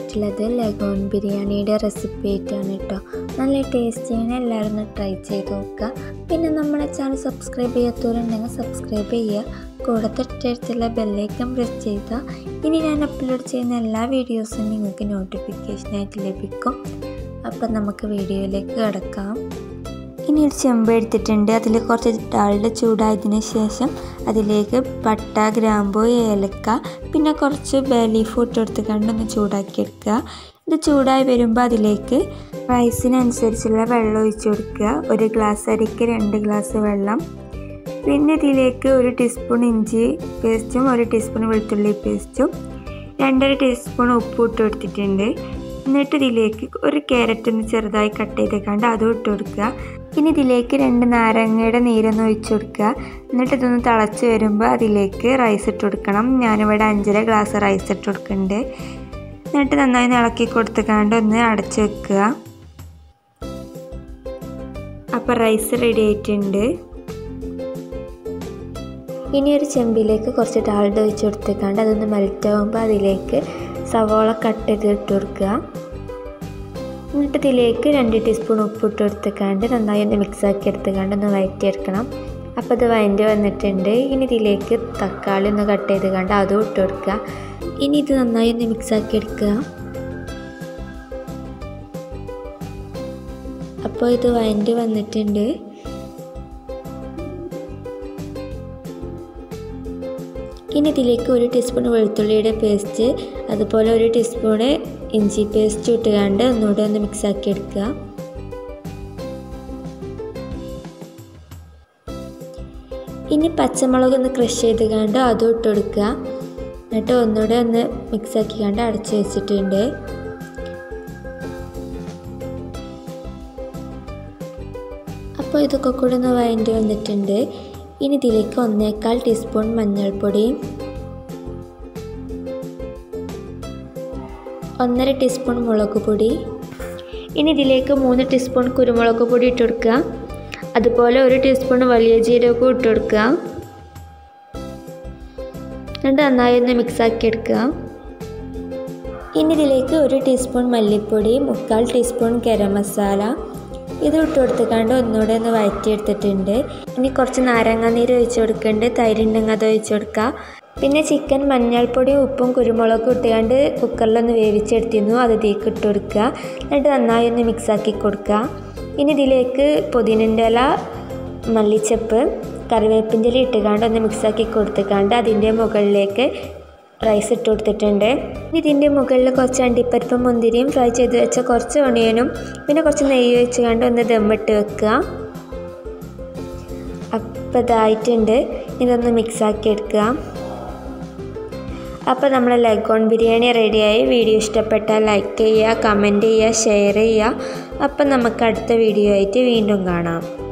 വന്നിട്ടുള്ളത് ലഗോൺ ബിരിയാണിയുടെ റെസിപ്പി ആയിട്ടാണ് കേട്ടോ നല്ല ടേസ്റ്റിയാണ് എല്ലാവരും ഒന്ന് ട്രൈ ചെയ്ത് നോക്കുക പിന്നെ നമ്മളെ ചാനൽ സബ്സ്ക്രൈബ് ചെയ്യാത്തവരുണ്ടെങ്കിൽ സബ്സ്ക്രൈബ് ചെയ്യുക കൂടെ തൊട്ടടുത്തുള്ള ബെല്ലൈക്കൺ പ്രസ് ചെയ്താൽ ഇനി ഞാൻ അപ്ലോഡ് ചെയ്യുന്ന എല്ലാ വീഡിയോസും നിങ്ങൾക്ക് നോട്ടിഫിക്കേഷനായിട്ട് ലഭിക്കും അപ്പം നമുക്ക് വീഡിയോയിലേക്ക് കിടക്കാം ഇനി ഒരു ചെമ്പ് എടുത്തിട്ടുണ്ട് അതിൽ കുറച്ച് ഡാൾഡ ചൂടായതിന് ശേഷം അതിലേക്ക് പട്ട ഗ്രാമ്പു ഏലക്ക പിന്നെ കുറച്ച് ബേലീഫ് ഇട്ട് കൊടുത്ത് കണ്ടൊന്ന് ചൂടാക്കി എടുക്കുക ഇത് ചൂടായി വരുമ്പോൾ അതിലേക്ക് റൈസിനനുസരിച്ചുള്ള വെള്ളം ഒഴിച്ചു കൊടുക്കുക ഒരു ഗ്ലാസ് അരിക്ക് രണ്ട് ഗ്ലാസ് വെള്ളം പിന്നെ ഇതിലേക്ക് ഒരു ടീസ്പൂൺ ഇഞ്ചി പേസ്റ്റും ഒരു ടീസ്പൂൺ വെളുത്തുള്ളി പേസ്റ്റും രണ്ടര ടീസ്പൂൺ ഉപ്പ് ഇട്ട് കൊടുത്തിട്ടുണ്ട് എന്നിട്ട് ഇതിലേക്ക് ഒരു ക്യാരറ്റ് ഒന്ന് ചെറുതായി കട്ട് ചെയ്ത് കണ്ട് അതും ഇട്ട് കൊടുക്കുക ഇനി ഇതിലേക്ക് രണ്ട് നാരങ്ങയുടെ നീരൊന്ന് ഒഴിച്ചു കൊടുക്കുക എന്നിട്ട് ഇതൊന്ന് തിളച്ച് വരുമ്പോൾ അതിലേക്ക് റൈസ് ഇട്ട് കൊടുക്കണം ഞാനിവിടെ അഞ്ചര ഗ്ലാസ് റൈസ് ഇട്ട് കൊടുക്കുന്നുണ്ട് എന്നിട്ട് നന്നായി ഇളക്കി കൊടുത്തുകൊണ്ട് ഒന്ന് അടച്ച് വെക്കുക അപ്പോൾ റൈസ് റെഡി ആയിട്ടുണ്ട് ഇനി ഒരു ചെമ്പിലേക്ക് കുറച്ച് ഡാൾഡ ഒഴിച്ച് കൊടുത്തേക്കാണ്ട് അതൊന്ന് മെൽറ്റ് ആകുമ്പോൾ അതിലേക്ക് സവോള കട്ട് ചെയ്ത് ഇട്ട് കൊടുക്കുക എന്നിട്ട് ഇതിലേക്ക് രണ്ട് ടീസ്പൂൺ ഉപ്പ് ഇട്ട് കൊടുത്തേക്കാണ്ട് നന്നായി ഒന്ന് മിക്സ് ആക്കി എടുത്തുകൊണ്ട് ഒന്ന് വഴറ്റിയെടുക്കണം അപ്പോൾ അത് വഴറ്റി വന്നിട്ടുണ്ട് ഇനി ഇതിലേക്ക് തക്കാളി ഒന്ന് കട്ട് ചെയ്ത് കണ്ട് അതും ഇട്ട് കൊടുക്കുക ഇനി ഇത് നന്നായി ഒന്ന് മിക്സ് ആക്കി എടുക്കുക അപ്പോൾ ഇത് വഴറ്റി വന്നിട്ടുണ്ട് ഇനി ഇതിലേക്ക് ഒരു ടീസ്പൂൺ വെളുത്തുള്ളിയുടെ പേസ്റ്റ് അതുപോലെ ഒരു ടീസ്പൂണ് ഇഞ്ചി പേസ്റ്റ് ഇട്ടുകൊണ്ട് ഒന്നുകൂടെ ഒന്ന് മിക്സ് ആക്കി എടുക്കുക ഇനി പച്ചമുളക് ഒന്ന് ക്രഷ് ചെയ്ത് കണ്ട് അതും ഇട്ട് കൊടുക്കുക എന്നിട്ട് ഒന്നുകൂടെ ഒന്ന് മിക്സ് ആക്കി കണ്ട് അടച്ചു വെച്ചിട്ടുണ്ട് അപ്പോൾ ഇതൊക്കെ കൂടെ ഒന്ന് വഴണ്ടി വന്നിട്ടുണ്ട് ഇനി ഇതിലേക്ക് ഒന്നേക്കാൽ ടീസ്പൂൺ മഞ്ഞൾപ്പൊടി ഒന്നര ടീസ്പൂൺ മുളക് പൊടി ഇനി ഇതിലേക്ക് മൂന്ന് ടീസ്പൂൺ കുരുമുളക് പൊടി ഇട്ട് കൊടുക്കുക അതുപോലെ ഒരു ടീസ്പൂൺ വലിയ ജീരകവും ഇട്ട് കൊടുക്കുക എന്നിട്ട് നന്നായി ഒന്ന് മിക്സാക്കി എടുക്കുക ഇനി ഇതിലേക്ക് ഒരു ടീസ്പൂൺ മല്ലിപ്പൊടി മുക്കാൽ ടീസ്പൂൺ ഗരം മസാല ഇത് ഇട്ട് കൊടുത്തുകൊണ്ട് ഒന്നുകൂടെ ഒന്ന് വഴറ്റിയെടുത്തിട്ടുണ്ട് ഇനി കുറച്ച് നാരങ്ങ നീര് ഒഴിച്ച് കൊടുക്കുന്നുണ്ട് തൈരുണ്ടെങ്കിൽ അത് ഒഴിച്ച് കൊടുക്കുക പിന്നെ ചിക്കൻ മഞ്ഞൾപ്പൊടി ഉപ്പും കുരുമുളകും ഇട്ടുകൊണ്ട് കുക്കറിലൊന്ന് വേവിച്ചെടുത്തിരുന്നു അത് ഇതിലേക്ക് ഇട്ട് കൊടുക്കുക എന്നിട്ട് നന്നായി ഒന്ന് മിക്സാക്കി കൊടുക്കുക ഇനി ഇതിലേക്ക് പുതിനൻ്റെ ഇല മല്ലിച്ചപ്പ് കറിവേപ്പിൻ്റെ ഇല ഇട്ടുകൊണ്ട് ഒന്ന് മിക്സാക്കി കൊടുത്തുകൊണ്ട് അതിൻ്റെ മുകളിലേക്ക് റൈസ് ഇട്ട് കൊടുത്തിട്ടുണ്ട് ഇതിൻ്റെ മുകളിൽ കുറച്ച് അണ്ടിപ്പരിപ്പ് മുന്തിരിയും ഫ്രൈ ചെയ്ത് വെച്ച കുറച്ച് ഒണിയനും പിന്നെ കുറച്ച് നെയ്യ് വെച്ച് കണ്ട് ഒന്ന് ദമ്മിട്ട് വെക്കുക അപ്പോൾ ഇതായിട്ടുണ്ട് ഇതൊന്ന് മിക്സാക്കി എടുക്കുക അപ്പോൾ നമ്മൾ ലഗോൺ ബിരിയാണി റെഡിയായി വീഡിയോ ഇഷ്ടപ്പെട്ടാൽ ലൈക്ക് ചെയ്യുക കമൻറ്റ് ചെയ്യുക ഷെയർ ചെയ്യുക അപ്പം നമുക്ക് അടുത്ത വീഡിയോ ആയിട്ട് വീണ്ടും കാണാം